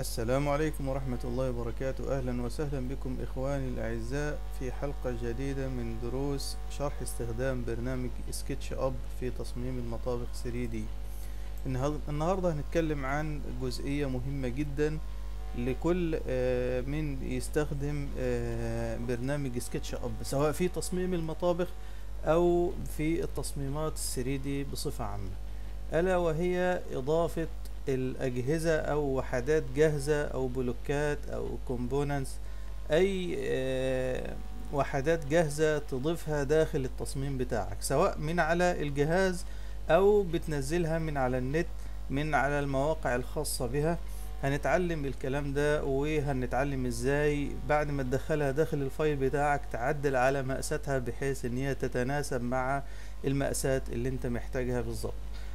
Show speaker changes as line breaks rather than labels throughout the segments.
السلام عليكم ورحمة الله وبركاته أهلا وسهلا بكم إخواني الأعزاء في حلقة جديدة من دروس شرح استخدام برنامج سكتش أب في تصميم المطابق 3D النهار- النهاردة هنتكلم عن جزئية مهمة جدا لكل آه، من يستخدم آه، برنامج سكتش أب سواء في تصميم المطابخ أو في التصميمات 3D بصفة عامة ألا وهي إضافة الأجهزة أو وحدات جاهزة أو بلوكات أو كومبوننتس أي آه، وحدات جاهزة تضيفها داخل التصميم بتاعك سواء من على الجهاز أو بتنزلها من على النت من على المواقع الخاصة بها هنتعلم الكلام ده وهنتعلم ازاي بعد ما تدخلها داخل الفايل بتاعك تعدل على مقاساتها بحيث ان هي تتناسب مع المقاسات اللي انت محتاجها بالظبط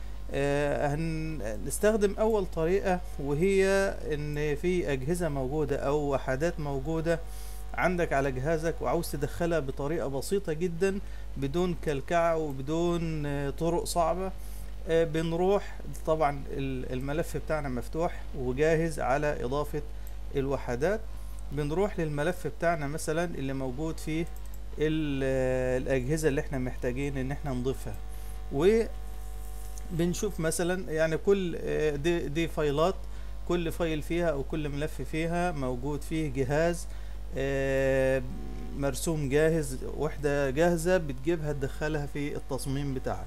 آه، هنستخدم اول طريقة وهي ان في اجهزة موجودة او وحدات موجودة عندك على جهازك وعاوز تدخلها بطريقة بسيطة جدا بدون كلكعة وبدون آه، طرق صعبة آه، بنروح طبعا ال- الملف بتاعنا مفتوح وجاهز على اضافة الوحدات بنروح للملف بتاعنا مثلا اللي موجود فيه ال- آه، الاجهزة اللي احنا محتاجين ان احنا نضيفها و بنشوف مثلا يعني كل آه، دي, دي فايلات كل فايل فيها او كل ملف فيها موجود فيه جهاز آه، مرسوم جاهز وحدة جاهزة بتجيبها تدخلها في التصميم بتاعك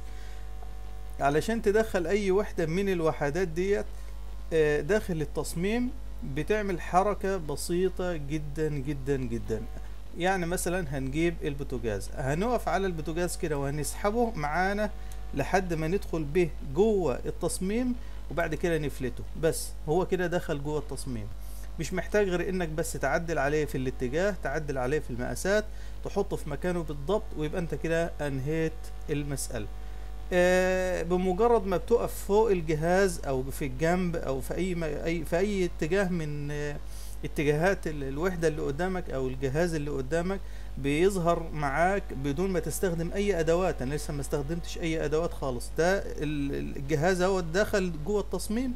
علشان تدخل اي وحدة من الوحدات ديت آه، داخل التصميم بتعمل حركة بسيطة جدا جدا جدا يعني مثلا هنجيب البوتاجاز هنقف على البوتاجاز كده وهنسحبه معانا لحد ما ندخل به جوه التصميم وبعد كده نفلته بس هو كده دخل جوه التصميم مش محتاج غير انك بس تعدل عليه في الاتجاه تعدل عليه في المقاسات تحطه في مكانه بالضبط ويبقى انت كده انهيت المسألة آه بمجرد ما بتقف فوق الجهاز او في الجنب او في اي ما- اي في اي اتجاه من آه اتجاهات ال- الوحدة اللي قدامك او الجهاز اللي قدامك بيظهر معاك بدون ما تستخدم اي ادوات انا لسه ما استخدمتش اي ادوات خالص ده ال- ال- الجهاز هو دخل جوه التصميم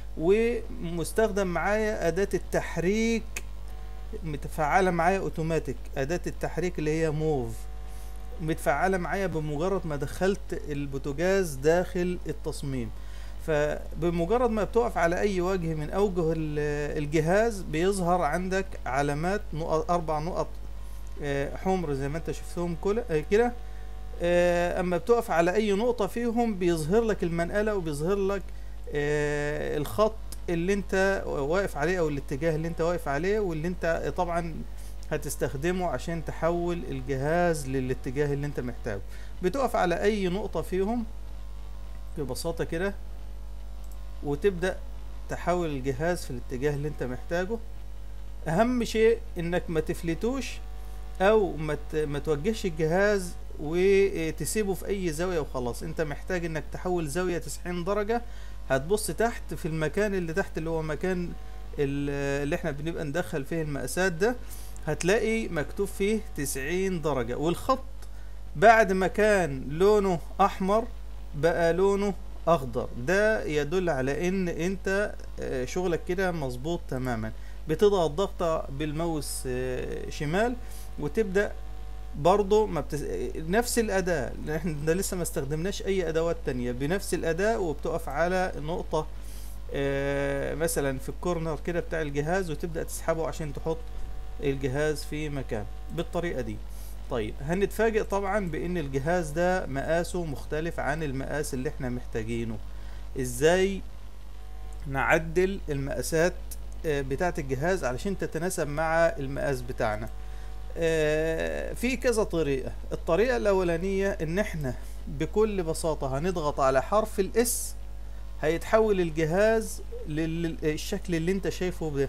ومستخدم معايا اداة التحريك متفعلة معايا اوتوماتيك اداة التحريك اللي هي موف متفعلة معايا بمجرد ما دخلت البوتاجاز داخل التصميم فبمجرد ما بتقف على اي وجه من اوجه ال- الجهاز بيظهر عندك علامات نقط اربع نقط آه، حمر زي ما انت شفتهم كل- آه، كده آه، اما بتقف على اي نقطة فيهم بيظهر لك المنقلة وبيظهر لك آه، الخط اللي انت واقف عليه او الاتجاه اللي انت واقف عليه واللي انت طبعا هتستخدمه عشان تحول الجهاز للاتجاه اللي انت محتاجه بتقف على اي نقطة فيهم ببساطة كده وتبدأ تحول الجهاز في الاتجاه اللي انت محتاجه اهم شيء انك ما تفلتوش او ما ت- ما توجهش الجهاز وتسيبه في اي زاويه وخلاص انت محتاج انك تحول زاويه 90 درجه هتبص تحت في المكان اللي تحت اللي هو مكان ال- اللي احنا بنبقى ندخل فيه المقاسات ده هتلاقي مكتوب فيه 90 درجه والخط بعد ما كان لونه احمر بقى لونه اخضر ده يدل على ان انت آه، شغلك كده مظبوط تماما بتضغط ضغطة بالماوس آه، شمال وتبدأ برضه ما بتس... نفس الأداة احنا ده لسه ما استخدمناش أي أدوات تانية بنفس الأداة وبتقف على نقطة آه، مثلا في الكورنر كده بتاع الجهاز وتبدأ تسحبه عشان تحط الجهاز في مكان بالطريقة دي طيب هنتفاجئ طبعا بان الجهاز ده مقاسه مختلف عن المقاس اللي احنا محتاجينه ازاي نعدل المقاسات آه، بتاعة الجهاز علشان تتناسب مع المقاس بتاعنا آه، في كذا طريقة الطريقة الأولانية إن إحنا بكل بساطة هنضغط على حرف الإس هيتحول الجهاز للشكل اللي أنت شايفه ده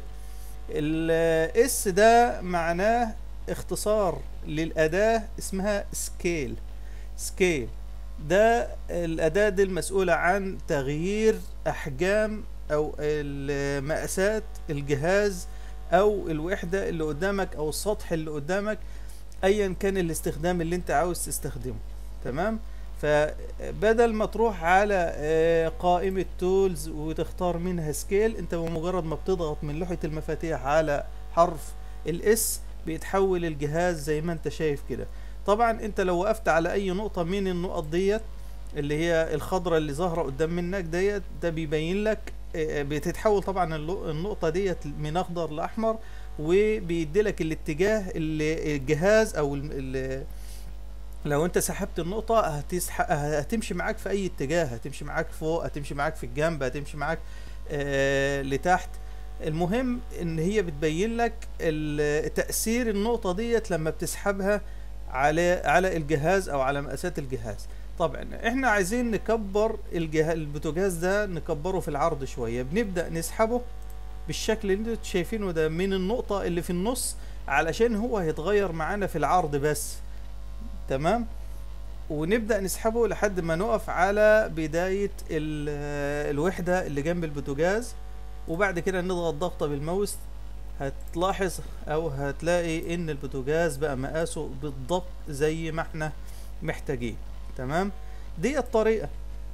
الإس ده معناه اختصار للأداة اسمها سكيل سكيل ده الأداة دي المسؤولة عن تغيير أحجام أو ال- مقاسات الجهاز أو الوحدة اللي قدامك أو السطح اللي قدامك أيا كان الاستخدام اللي أنت عاوز تستخدمه تمام فبدل ما تروح على آه، قائمة تولز وتختار منها سكيل انت بمجرد ما بتضغط من لوحة المفاتيح على حرف الاس بيتحول الجهاز زي ما انت شايف كده طبعا انت لو وقفت على اي نقطة من النقط ديت اللي هي الخضرة اللي ظاهرة قدام منك ديت ده بيبين لك آه، بتتحول طبعا اللو- النقطة ديت من اخضر لاحمر وبيدي لك الاتجاه اللي الجهاز او ال- ال- لو انت سحبت النقطة هتسح... هتمشي معاك في اي اتجاه هتمشي معاك فوق هتمشي معاك في الجنب هتمشي معاك آه لتحت المهم ان هي بتبين لك ال- تأثير النقطة ديت لما بتسحبها على على الجهاز او على مقاسات الجهاز طبعا احنا عايزين نكبر الجهاز البوتاجاز ده نكبره في العرض شوية بنبدأ نسحبه بالشكل اللي انتوا شايفينه ده من النقطة اللي في النص علشان هو هيتغير معانا في العرض بس تمام ونبدأ نسحبه لحد ما نقف على بداية ال- الوحدة اللي جنب البوتاجاز وبعد كده نضغط ضغطة بالماوس هتلاحظ او هتلاقي ان البوتاجاز بقى مقاسه بالضبط زي ما احنا محتاجين تمام دي الطريقة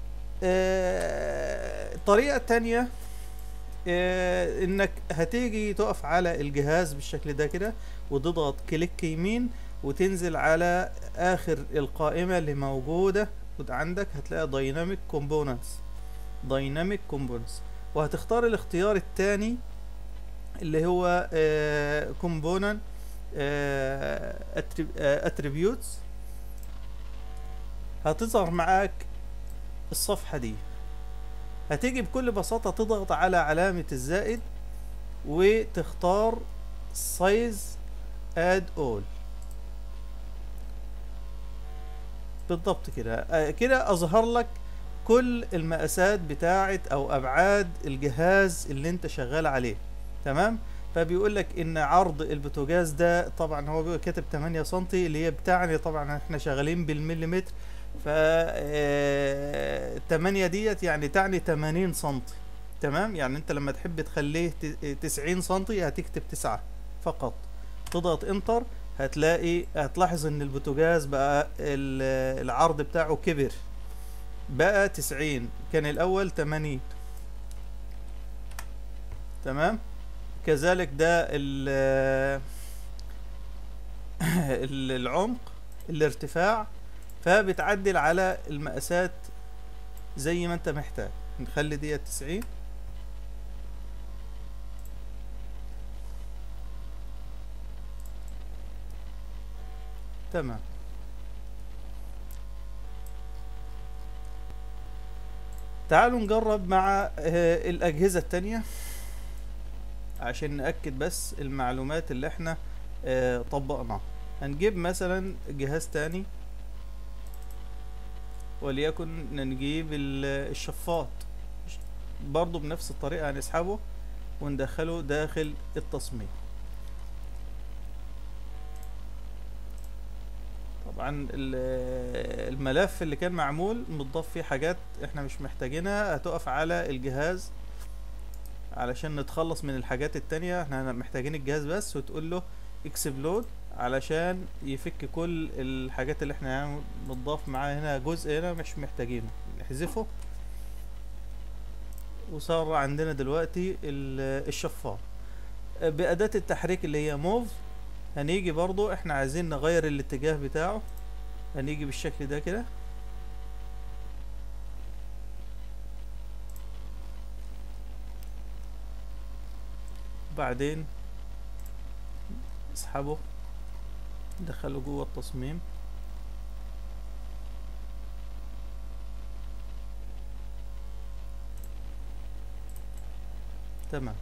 آه، الطريقة التانية آه، انك هتيجي تقف على الجهاز بالشكل ده كده وتضغط كليك يمين وتنزل على اخر القائمة اللي موجودة عندك هتلاقي دايناميك كومبوننتس دايناميك كومبوننتس وهتختار الاختيار الثاني اللي هو كومبوننت اتريبيوتس هتظهر معاك الصفحة دي هتيجي بكل بساطة تضغط على علامة الزائد وتختار سايز اد اول بالضبط كده آه، كده اظهر لك كل المقاسات بتاعه او ابعاد الجهاز اللي انت شغال عليه تمام فبيقول لك ان عرض البوتاجاز ده طبعا هو بيبقى كاتب 8 سم اللي هي بتعني طبعا احنا شغالين بالمليمتر ف آه، 8 ديت يعني تعني 80 سم تمام يعني انت لما تحب تخليه ت- 90 سم هتكتب 9 فقط تضغط انتر هتلاقي هتلاحظ ان البوتاجاز بقى ال- العرض بتاعه كبر بقى 90 كان الاول 80 تمام كذلك ده ال- ال- العمق الارتفاع فبتعدل على المقاسات زي ما انت محتاج نخلي ديت 90 تمام تعالوا نجرب مع آه، الأجهزة التانية عشان نأكد بس المعلومات اللي احنا آه، طبقناها هنجيب مثلا جهاز تاني وليكن نجيب ال- الشفاط برضو بنفس الطريقة هنسحبه وندخله داخل التصميم طبعا ال- الملف اللي كان معمول متضاف فيه حاجات احنا مش محتاجينها هتقف على الجهاز علشان نتخلص من الحاجات التانية احنا محتاجين الجهاز بس وتقول له اكسبلود علشان يفك كل الحاجات اللي احنا يعني متضاف معاه هنا جزء هنا مش محتاجينه نحذفه وصار عندنا دلوقتي ال- الشفاط بأداة التحريك اللي هي موف هنيجي برضو احنا عايزين نغير الاتجاه بتاعه هنيجي بالشكل ده كده بعدين اسحبه دخله جوه التصميم تمام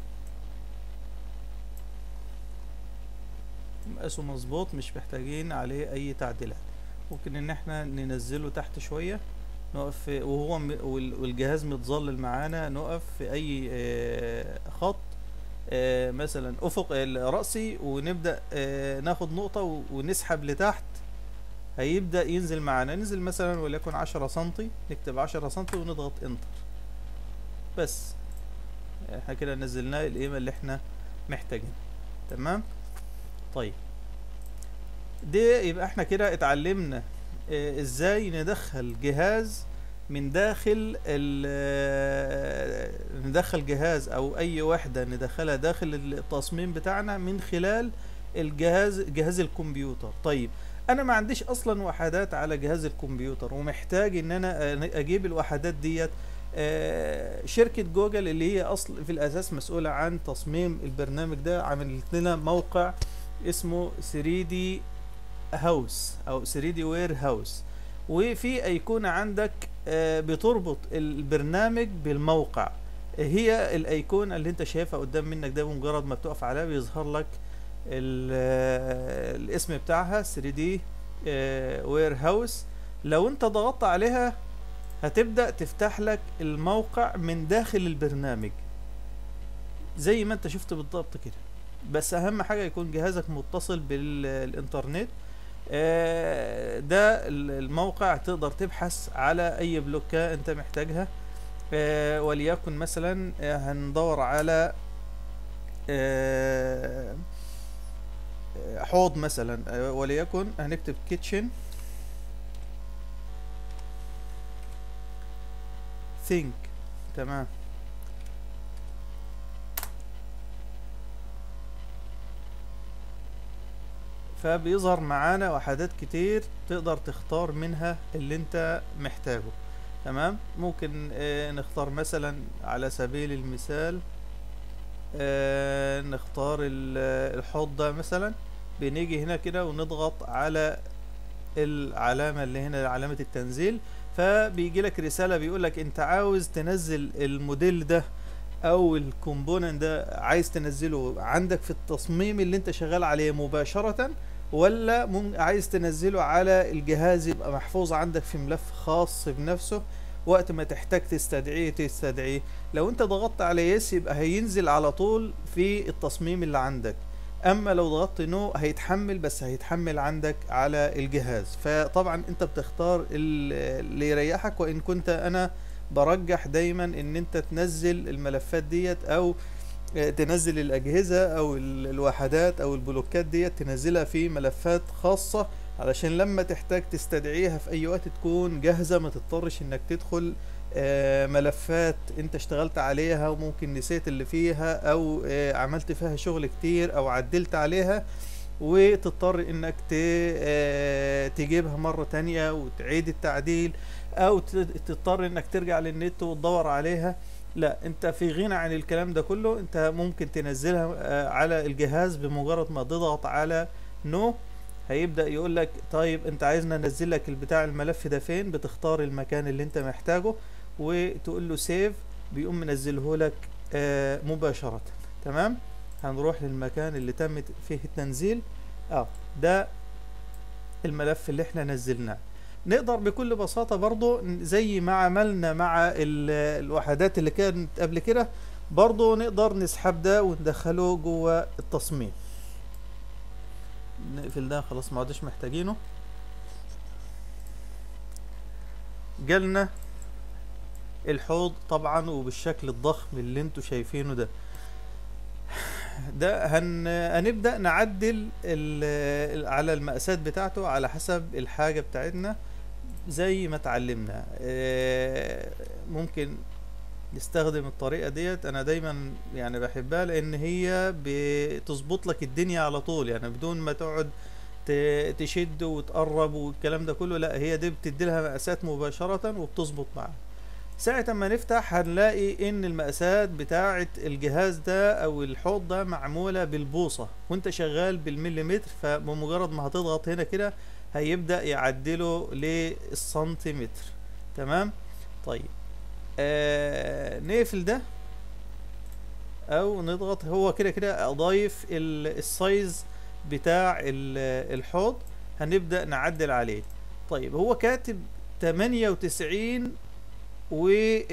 مقاسه مظبوط مش محتاجين عليه اي تعديلات ممكن ان احنا ننزله تحت شوية نقف في وهو م- وال- والجهاز متظلل معانا نقف في اي آه، خط آه، مثلا افق الرأسي ونبدأ آه، ناخد نقطة و- ونسحب لتحت هيبدأ ينزل معانا ننزل مثلا وليكن عشرة سنتي نكتب عشرة سنتي ونضغط انتر بس احنا كده نزلناه القيمة اللي احنا محتاجينها تمام طيب دي يبقى احنا كده اتعلمنا آه، ازاي ندخل جهاز من داخل ال آه، ندخل جهاز او اي وحدة ندخلها داخل التصميم بتاعنا من خلال الجهاز جهاز الكمبيوتر طيب انا ما عنديش اصلا وحدات على جهاز الكمبيوتر ومحتاج ان انا اجيب الوحدات ديت آه، شركة جوجل اللي هي اصل في الاساس مسؤولة عن تصميم البرنامج ده عملت لنا موقع اسمه 3D هاوس او 3D وير هاوس وفي ايقونة عندك آه، بتربط البرنامج بالموقع هي الايقونة اللي انت شايفها قدام منك ده بمجرد ما بتقف عليها بيظهر لك الاسم بتاعها 3D وير هاوس لو انت ضغطت عليها هتبدأ تفتح لك الموقع من داخل البرنامج زي ما انت شفت بالضبط كده بس اهم حاجة يكون جهازك متصل بالانترنت آه، ده الموقع تقدر تبحث على اي بلوكة انت محتاجها آه، وليكن مثلا آه، هندور على حوض مثلا وليكن هنكتب كيتشن think تمام فبيظهر معانا وحدات كتير تقدر تختار منها اللي انت محتاجه تمام ممكن اه نختار مثلا على سبيل المثال اه نختار الحوض ده مثلا بنيجي هنا كده ونضغط على العلامة اللي هنا علامة التنزيل فبيجي لك رسالة بيقول لك انت عاوز تنزل الموديل ده او الكومبوننت ده عايز تنزله عندك في التصميم اللي انت شغال عليه مباشرة ولا عايز تنزله على الجهاز يبقى محفوظ عندك في ملف خاص بنفسه وقت ما تحتاج تستدعيه تستدعيه لو انت ضغطت على يس يبقى هينزل على طول في التصميم اللي عندك اما لو ضغطت نو هيتحمل بس هيتحمل عندك على الجهاز فطبعا انت بتختار اللي يريحك وان كنت انا برجح دايما ان انت تنزل الملفات ديت او تنزل الاجهزة او الوحدات او البلوكات ديت تنزلها في ملفات خاصة علشان لما تحتاج تستدعيها في اي وقت تكون جاهزة ما تضطرش انك تدخل آه، ملفات انت اشتغلت عليها وممكن نسيت اللي فيها او آه، عملت فيها شغل كتير او عدلت عليها وتضطر انك آه، تجيبها مرة تانية وتعيد التعديل او تضطر انك ترجع للنت وتدور عليها لا انت في غنى عن الكلام ده كله انت ممكن تنزلها على الجهاز بمجرد ما تضغط على نو هيبدأ يقول لك طيب انت عايزنا ننزل لك البتاع الملف ده فين بتختار المكان اللي انت محتاجه وتقول له سيف بيقوم منزله لك آه مباشرة تمام هنروح للمكان اللي تم فيه التنزيل اه ده الملف اللي احنا نزلناه نقدر بكل بساطة برضو زي ما عملنا مع الوحدات اللي كانت قبل كده برضو نقدر نسحب ده وندخله جوه التصميم نقفل ده خلاص ما عدش محتاجينه جالنا الحوض طبعا وبالشكل الضخم اللي انتوا شايفينه ده ده هن... هنبدأ نعدل ال... على المقاسات بتاعته على حسب الحاجة بتاعتنا زي ما اتعلمنا آه، ممكن نستخدم الطريقة ديت انا دايما يعني بحبها لان هي بتظبط لك الدنيا على طول يعني بدون ما تقعد تشد وتقرب والكلام ده كله لا هي دي بتدي لها مقاسات مباشرة وبتظبط معاها ساعة ما نفتح هنلاقي ان المقاسات بتاعة الجهاز ده او الحوض ده معمولة بالبوصة وانت شغال بالمليمتر فبمجرد ما هتضغط هنا كده هيبدأ يعدله للسنتيمتر تمام طيب آه نقفل ده او نضغط هو كده كده اضايف السايز بتاع الحوض هنبدأ نعدل عليه طيب هو كاتب 98 و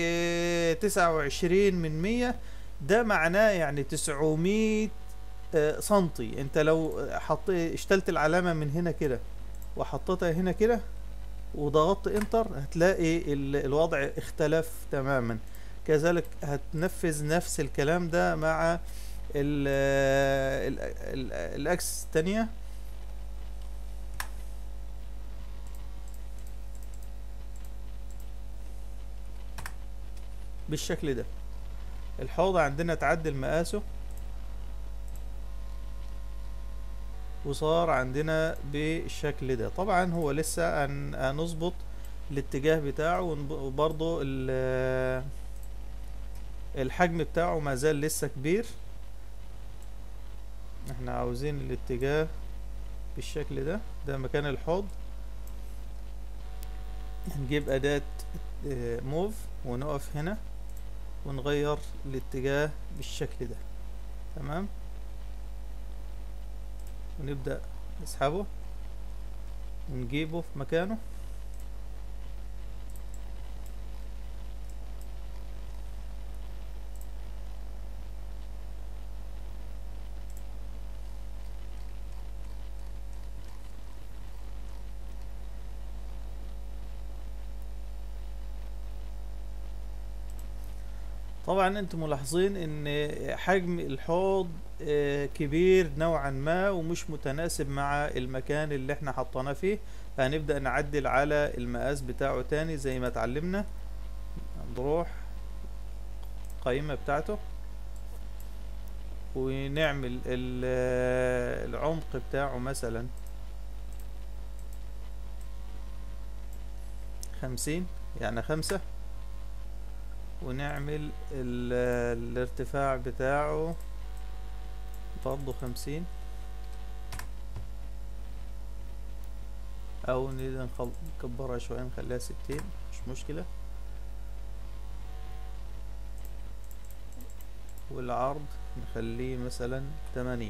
29 من 100 ده معناه يعني 900 آه، سنتي انت لو حطيت اشتلت العلامة من هنا كده وحطيتها هنا كده وضغطت انتر هتلاقي الوضع اختلف تماما كذلك هتنفذ نفس الكلام ده مع الاكس الثانيه بالشكل ده الحوض عندنا اتعدل مقاسه وصار عندنا بالشكل ده طبعا هو لسه هن- هنظبط الاتجاه بتاعه ونب- وبرضه ال- الحجم بتاعه ما زال لسه كبير احنا عاوزين الاتجاه بالشكل ده ده مكان الحوض هنجيب أداة موف ونقف هنا ونغير الاتجاه بالشكل ده تمام ونبدأ نسحبه ونجيبه في مكانه طبعا انتم ملاحظين ان حجم الحوض آه، كبير نوعا ما ومش متناسب مع المكان اللي احنا حطيناه فيه فهنبدأ نعدل على المقاس بتاعه تاني زي ما اتعلمنا نروح القائمة بتاعته ونعمل ال- آه، العمق بتاعه مثلا خمسين يعني خمسة ونعمل ال- الارتفاع بتاعه برضه خمسين او نريد نخل- نكبرها شوية نخليها ستين مش مشكلة والعرض نخليه مثلا تمانين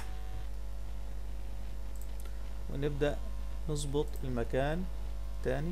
ونبدأ نظبط المكان تاني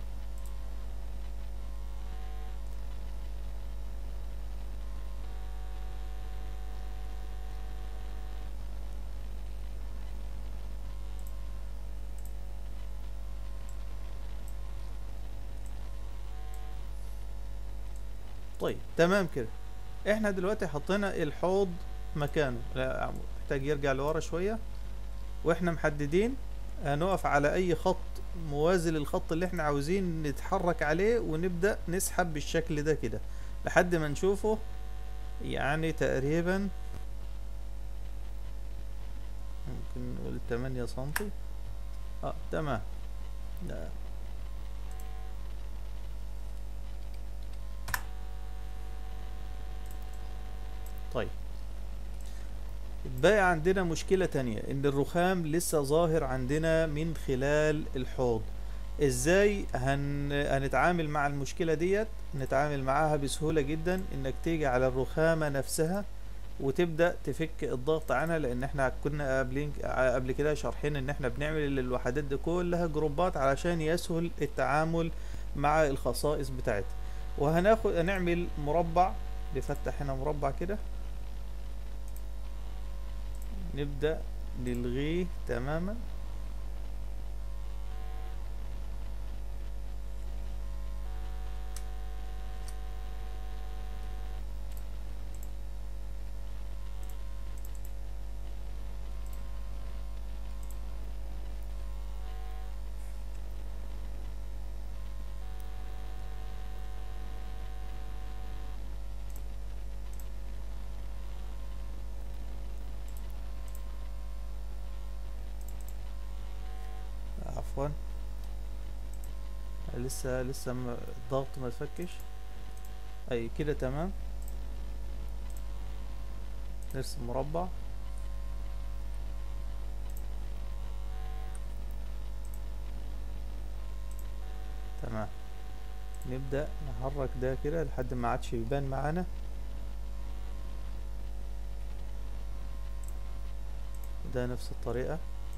طيب تمام كده احنا دلوقتي حطينا الحوض مكانه لا محتاج يرجع لورا شوية واحنا محددين هنقف على اي خط موازي للخط اللي احنا عاوزين نتحرك عليه ونبدأ نسحب بالشكل ده كده لحد ما نشوفه يعني تقريبا ممكن نقول تمانية سنتي اه تمام لا. طيب بقى عندنا مشكلة تانية ان الرخام لسه ظاهر عندنا من خلال الحوض ازاي هن... هنتعامل مع المشكلة ديت نتعامل معاها بسهولة جدا انك تيجي على الرخامة نفسها وتبدأ تفك الضغط عنها لان احنا كنا قبل قبل كده شارحين ان احنا بنعمل الوحدات دي كلها جروبات علشان يسهل التعامل مع الخصائص بتاعتها وهناخد هنعمل مربع نفتح هنا مربع كده نبدأ نلغيه تماما عفوا لسه لسه م- الضغط ما تفكش اي كده تمام نرسم مربع تمام نبدأ نحرك ده كده لحد ما عادش يبان معانا ده نفس الطريقة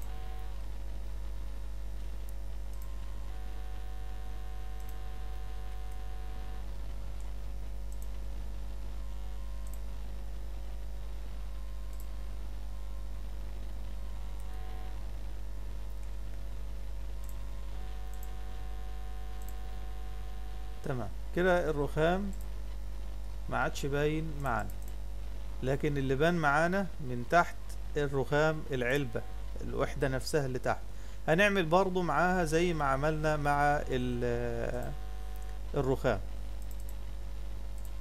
تمام كده الرخام ما عادش باين معانا لكن اللي بان معانا من تحت الرخام العلبة الوحدة نفسها اللي تحت هنعمل برضو معاها زي ما عملنا مع ال- الرخام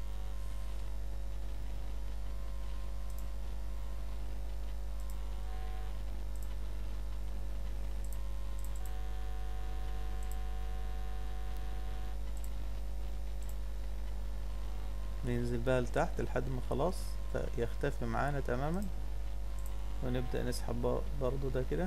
بينزل بقى لتحت لحد ما خلاص يختفي معانا تماما ونبدأ نسحب بر- برضو ده كده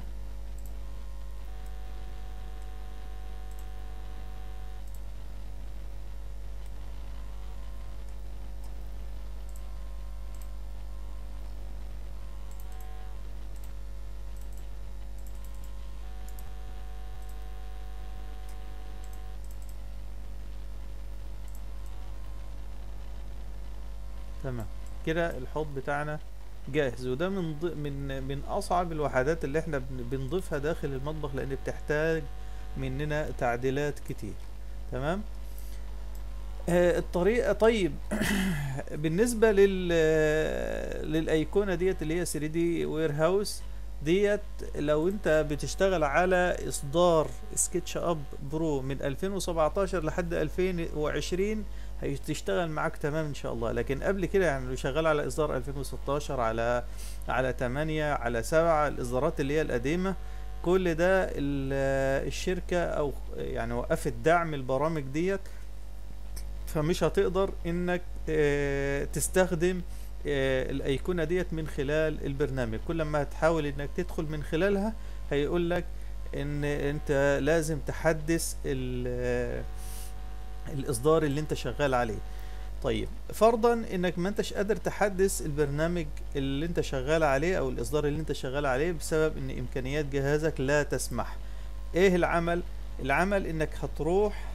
تمام كده الحوض بتاعنا جاهز وده من ض... من من اصعب الوحدات اللي احنا بن- بنضيفها داخل المطبخ لان بتحتاج مننا تعديلات كتير تمام آه الطريقة طيب بالنسبة لل للأيقونة ديت اللي هي 3 دي وير هاوس ديت لو انت بتشتغل على اصدار سكتش اب برو من 2017 لحد 2020 هتشتغل معاك تمام ان شاء الله لكن قبل كده يعني لو شغال على اصدار 2016 على على 8 على 7 الاصدارات اللي هي القديمه كل ده ال- الشركه او يعني وقفت دعم البرامج ديت فمش هتقدر انك آه، تستخدم آه، الايقونه ديت من خلال البرنامج كل ما هتحاول انك تدخل من خلالها هيقول لك ان انت لازم تحدث ال- الاصدار اللي انت شغال عليه طيب فرضا انك ما انتش قادر تحدث البرنامج اللي انت شغال عليه او الاصدار اللي انت شغال عليه بسبب ان امكانيات جهازك لا تسمح ايه العمل العمل انك هتروح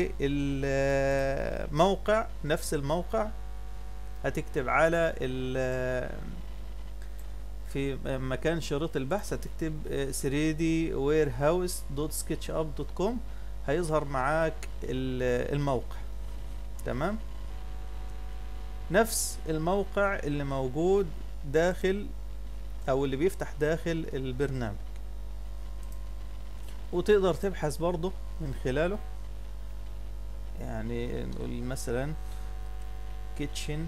للموقع نفس الموقع هتكتب على ال في مكان شريط البحث هتكتب 3d warehouse.sketchup.com هيظهر معاك ال- الموقع تمام نفس الموقع اللي موجود داخل او اللي بيفتح داخل البرنامج وتقدر تبحث برضه من خلاله يعني نقول مثلا كيتشن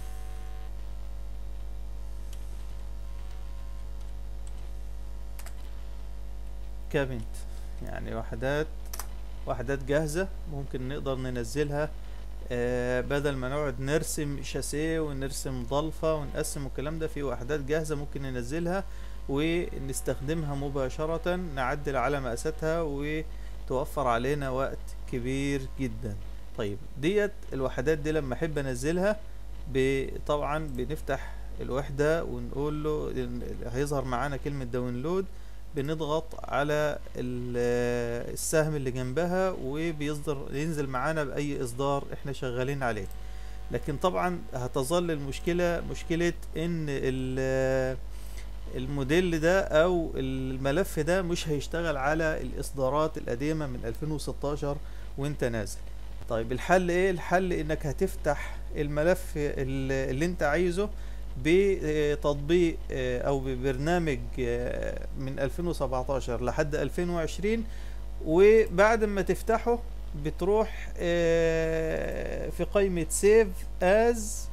كابنت يعني وحدات وحدات جاهزة ممكن نقدر ننزلها آه، بدل ما نقعد نرسم شاسيه ونرسم ضلفة ونقسم الكلام ده في وحدات جاهزة ممكن ننزلها ونستخدمها مباشرة نعدل على مقاساتها وتوفر علينا وقت كبير جدا طيب ديت الوحدات دي لما احب انزلها ب- طبعا بنفتح الوحدة ونقول له إن- هيظهر معانا كلمة داونلود بنضغط على ال- السهم اللي جنبها وبيصدر ينزل معانا بأي إصدار احنا شغالين عليه لكن طبعا هتظل المشكلة مشكلة ان ال- الموديل ده او الملف ده مش هيشتغل على الاصدارات القديمة من 2016 وانت نازل طيب الحل ايه الحل انك هتفتح الملف ال- اللي انت عايزه بتطبيق آه، او ببرنامج آه، من 2017 لحد 2020 وبعد ما تفتحه بتروح آه، في قائمة سيف از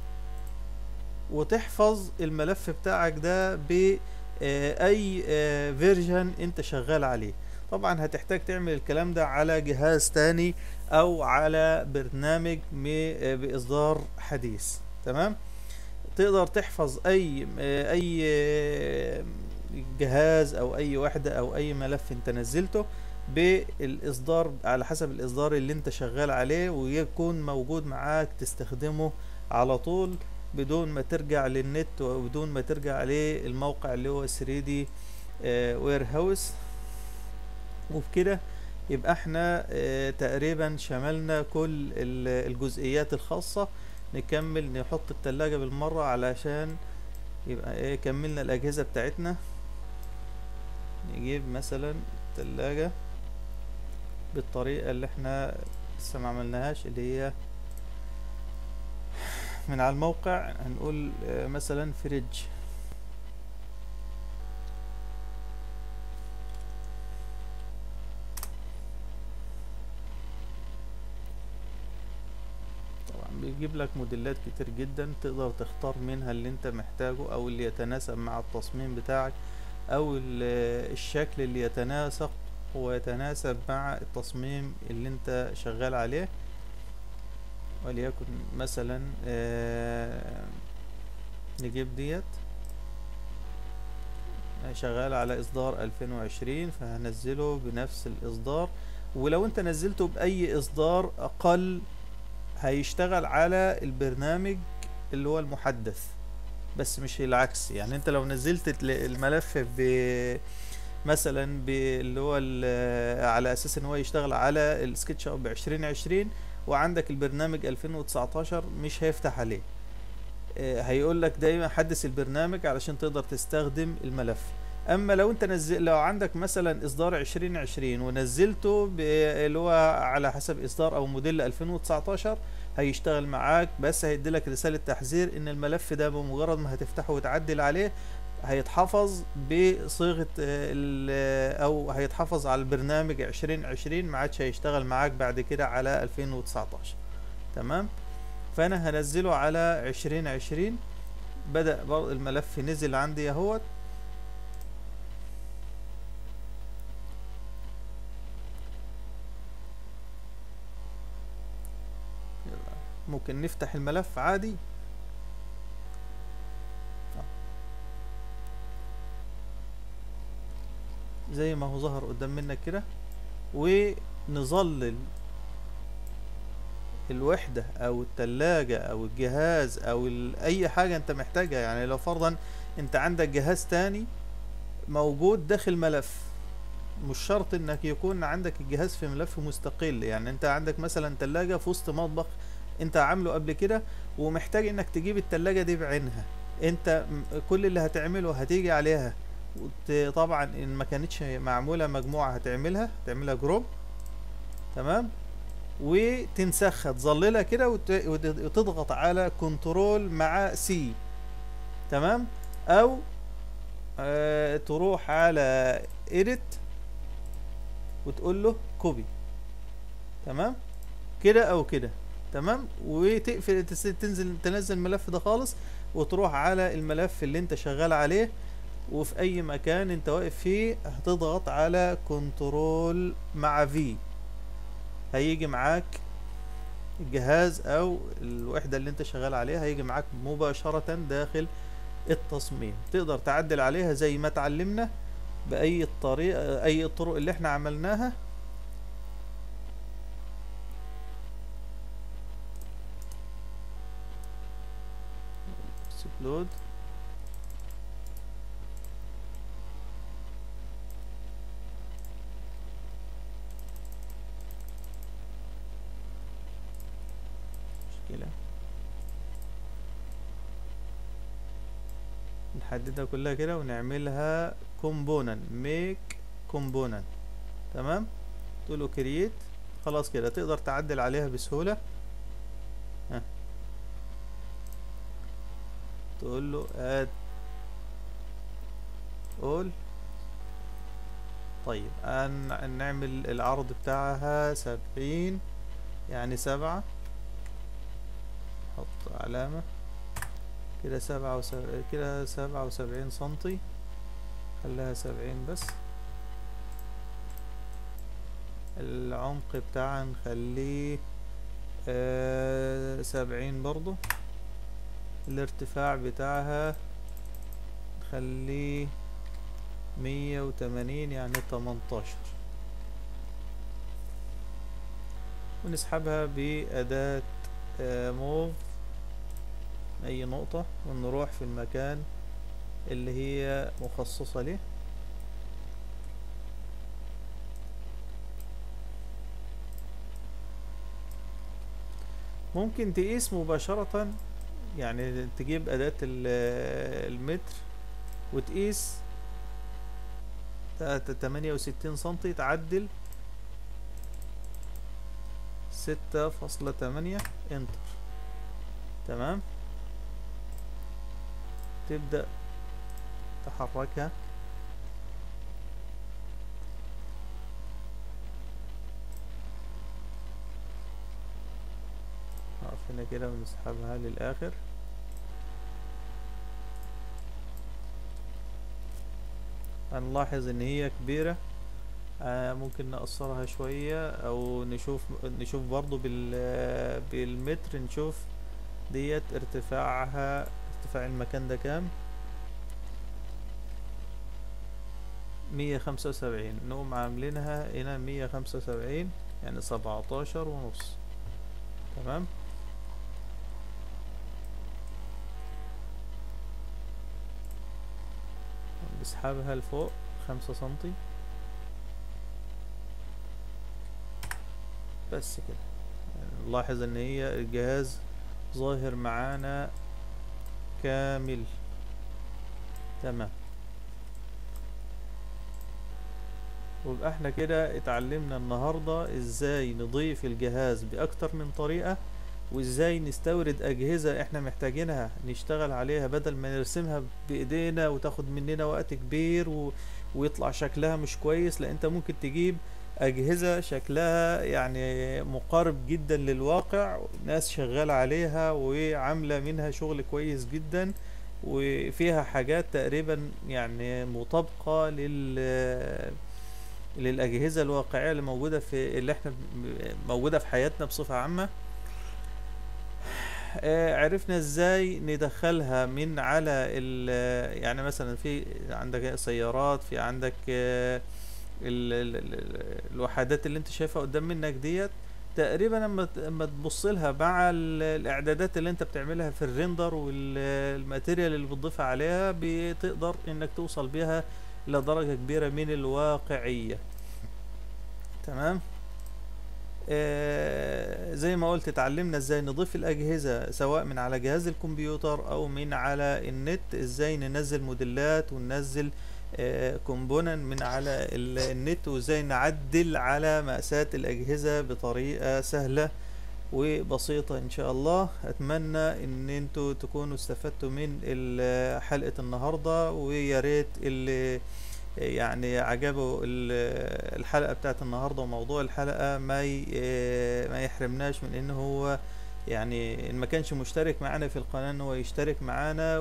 وتحفظ الملف بتاعك ده بأي فيرجن انت شغال عليه طبعا هتحتاج تعمل الكلام ده على جهاز تاني او على برنامج م- آه، باصدار حديث تمام تقدر تحفظ اي اي جهاز او اي وحدة او اي ملف انت نزلته بالاصدار على حسب الاصدار اللي انت شغال عليه ويكون موجود معاك تستخدمه على طول بدون ما ترجع للنت وبدون ما ترجع للموقع اللي هو 3D وير هاوس وبكده يبقى احنا آه، تقريبا شملنا كل ال- الجزئيات الخاصة نكمل نحط التلاجة بالمرة علشان يبقى ايه كملنا الأجهزة بتاعتنا نجيب مثلا التلاجة بالطريقة اللي احنا لسه ما عملناهاش اللي هي من على الموقع هنقول آه، مثلا فريج طبعا بيجيب لك موديلات كتير جدا تقدر تختار منها اللي انت محتاجه او اللي يتناسب مع التصميم بتاعك او ال- الشكل اللي يتناسق ويتناسب مع التصميم اللي انت شغال عليه وليكن مثلا آه، نجيب ديت شغال على اصدار 2020 فهنزله بنفس الاصدار ولو انت نزلته باي اصدار اقل هيشتغل على البرنامج اللي هو المحدث بس مش العكس يعني انت لو نزلت ال- الملف ب مثلا ب- اللي هو ال- على اساس ان هو يشتغل على السكتش اب 2020 وعندك البرنامج 2019 مش هيفتح عليه آه، هيقول لك دايما حدث البرنامج علشان تقدر تستخدم الملف اما لو انت نزل لو عندك مثلا اصدار 2020 ونزلته ب- اللي هو على حسب اصدار او موديل 2019 هيشتغل معاك بس هيديلك رسالة تحذير ان الملف ده بمجرد ما هتفتحه وتعدل عليه هيتحفظ بصيغة آه، ال- او هيتحفظ على البرنامج 2020 ما عادش هيشتغل معاك بعد كده على 2019 تمام فانا هنزله على 2020 بدأ بر- الملف نزل عندي اهوت يلا، ممكن نفتح الملف عادي آه. زي ما هو ظهر قدام منك كده ونظلل الوحدة او التلاجة او الجهاز او ال- اي حاجة انت محتاجها يعني لو فرضا انت عندك جهاز تاني موجود داخل ملف مش شرط انك يكون عندك الجهاز في ملف مستقل يعني انت عندك مثلا تلاجة في وسط مطبخ انت عامله قبل كده ومحتاج انك تجيب التلاجة دي بعينها انت م- كل اللي هتعمله هتيجي عليها وت- طبعا ان ما كانتش معمولة مجموعة هتعملها هتعملها جروب تمام وتنسخها تظللها كده وت- وت- وتضغط على كنترول مع سي تمام او آه تروح على edit وتقول له كوبي تمام كده او كده تمام وتقفل تس- تنزل تنزل الملف ده خالص وتروح على الملف اللي انت شغال عليه وفي اي مكان انت واقف فيه هتضغط على كنترول مع في هيجي معاك الجهاز او الوحدة اللي انت شغال عليها هيجي معاك مباشرة داخل التصميم تقدر تعدل عليها زي ما اتعلمنا بأي طريقة أي الطرق اللي احنا عملناها اكسبلود مشكلة نحددها كلها كده ونعملها كومبوننت ميك كومبوننت تمام تقول له كرييت خلاص كده تقدر تعدل عليها بسهولة ها تقول له اد اول طيب أن نعمل العرض بتاعها سبعين يعني سبعة حط علامة كده سبعة وسب... كده سبعة وسبعين سنتي خليها سبعين بس العمق بتاعها نخليه آه سبعين برضو الارتفاع بتاعها نخليه مية وتمانين يعني تمنتاشر ونسحبها بأداة آه موف أي نقطة ونروح في المكان اللي هي مخصصة ليه ممكن تقيس مباشرة يعني تجيب أداة ال- المتر وتقيس تمانية وستين سنتي تعدل ستة فاصلة تمانية انتر تمام تبدأ تحركها نقف هنا كده ونسحبها للآخر هنلاحظ ان هي كبيرة آه ممكن نقصرها شوية او نشوف نشوف برضو بال بالمتر نشوف ديت ارتفاعها ارتفاع المكان ده كام مية خمسة وسبعين نقوم عاملينها هنا مية خمسة وسبعين يعني سبعتاشر ونص تمام نسحبها لفوق خمسة سنتي بس كده يعني نلاحظ ان هي الجهاز ظاهر معانا كامل تمام ويبقى احنا كده اتعلمنا النهاردة ازاي نضيف الجهاز باكتر من طريقة وازاي نستورد اجهزة احنا محتاجينها نشتغل عليها بدل ما نرسمها بايدينا وتاخد مننا وقت كبير و... ويطلع شكلها مش كويس لا انت ممكن تجيب اجهزة شكلها يعني مقارب جدا للواقع ناس شغالة عليها وعاملة منها شغل كويس جدا وفيها حاجات تقريبا يعني مطابقة لل للأجهزة الواقعية اللي موجودة في اللي احنا موجودة في حياتنا بصفة عامة آه، عرفنا ازاي ندخلها من على ال يعني مثلا في عندك سيارات في عندك آه، ال- ال- ال- الوحدات اللي انت شايفها قدام منك ديت تقريبا لما ت- لما تبص لها مع ال- الاعدادات اللي انت بتعملها في الريندر والماتيريال اللي بتضيفها عليها بتقدر انك توصل بيها لدرجة كبيرة من الواقعية تمام آه، زي ما قلت اتعلمنا ازاي نضيف الاجهزة سواء من على جهاز الكمبيوتر او من على النت ازاي ننزل موديلات وننزل كومبوننت من على ال- النت وازاي نعدل على مقاسات الاجهزة بطريقة سهلة وبسيطة ان شاء الله اتمنى ان انتوا تكونوا استفدتوا من ال- حلقة النهاردة ويا ريت اللي يعني عجبه ال- الحلقة بتاعت النهاردة وموضوع الحلقة ما ي- ما يحرمناش من ان هو يعني ان ما كانش مشترك معانا في القناة ان هو يشترك معانا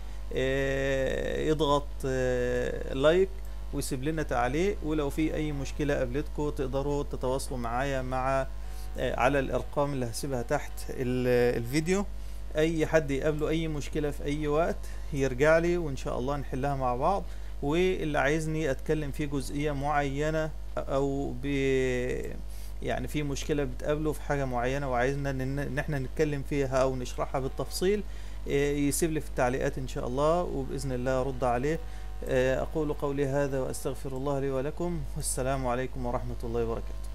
ويضغط لايك ويسيب لنا تعليق ولو في اي مشكلة قابلتكم تقدروا تتواصلوا معايا مع آه، على الارقام اللي هسيبها تحت ال- الفيديو اي حد يقابله اي مشكلة في اي وقت يرجع لي وان شاء الله نحلها مع بعض واللي عايزني اتكلم في جزئية معينة او ب يعني في مشكلة بتقابله في حاجة معينة وعايزنا ان إن احنا نتكلم فيها او نشرحها بالتفصيل إيه، يسيب لي في التعليقات ان شاء الله وباذن الله ارد عليه إيه، اقول قولي هذا واستغفر الله لي ولكم والسلام عليكم ورحمة الله وبركاته